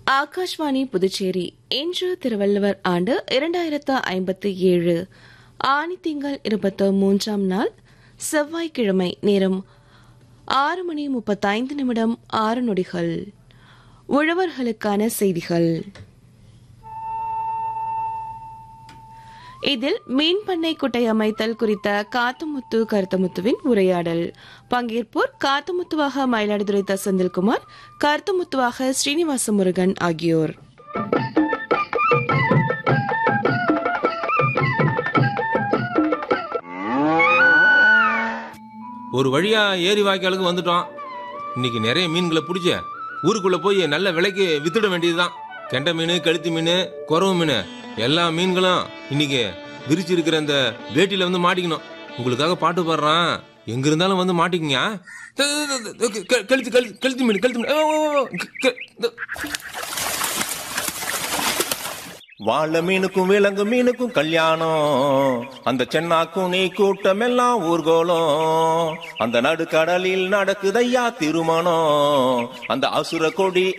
ஆகாஷ்வாணி புதுச்சேரி இன்று திருவள்ளுவர் ஆண்டு இரண்டாயிரத்து ஐம்பத்து ஏழு ஆணி திங்கள் இருபத்து மூன்றாம் நாள் செவ்வாய்க்கிழமை நேரம் ஆறு மணி முப்பத்தைந்து நிமிடம் ஆறு நொடிகள் உழவர்களுக்கான செய்திகள் இதில் மீன் பண்ணை குட்டை அமைத்தல் குறித்த காத்துமுத்து கருத்தமுத்துவின் உரையாடல் பங்கேற்போர் காத்துமுத்துவாக மயிலாடுதுறை த செந்தில்குமார் கருத்துமுத்துவாக ஸ்ரீனிவாச முருகன் ஆகியோர் ஒரு வழியா ஏரி வாய்க்காலுக்கு வந்துட்டோம் இன்னைக்கு நிறைய மீன்களை பிடிச்ச ஊருக்குள்ள போய் நல்ல விலைக்கு வித்துட வேண்டியதுதான் கெண்டை மீன் கழுத்து மீன் குறவு மீன் எல்லா மீன்களும் இன்னைக்கு விரிச்சு இருக்கிற அந்த வேட்டியில வந்து மாட்டிக்கணும் உங்களுக்காக பாட்டு பாடுறான் எங்க இருந்தாலும் வந்து மாட்டிக்கங்க கழுத்து கழுத்து கழுத்து மீன் கழுத்து மீன் ஓ, ஓ, ஓ, க- க- வாழ மீனுக்கும் விலங்கு மீனுக்கும் கல்யாணம் அந்த சென்னாக்கும் நீ கூட்டம் எல்லாம் ஊர்கோலம் அந்த நடுக்கடலில் நடக்குதையா திருமணம் அந்த அசுர கொடி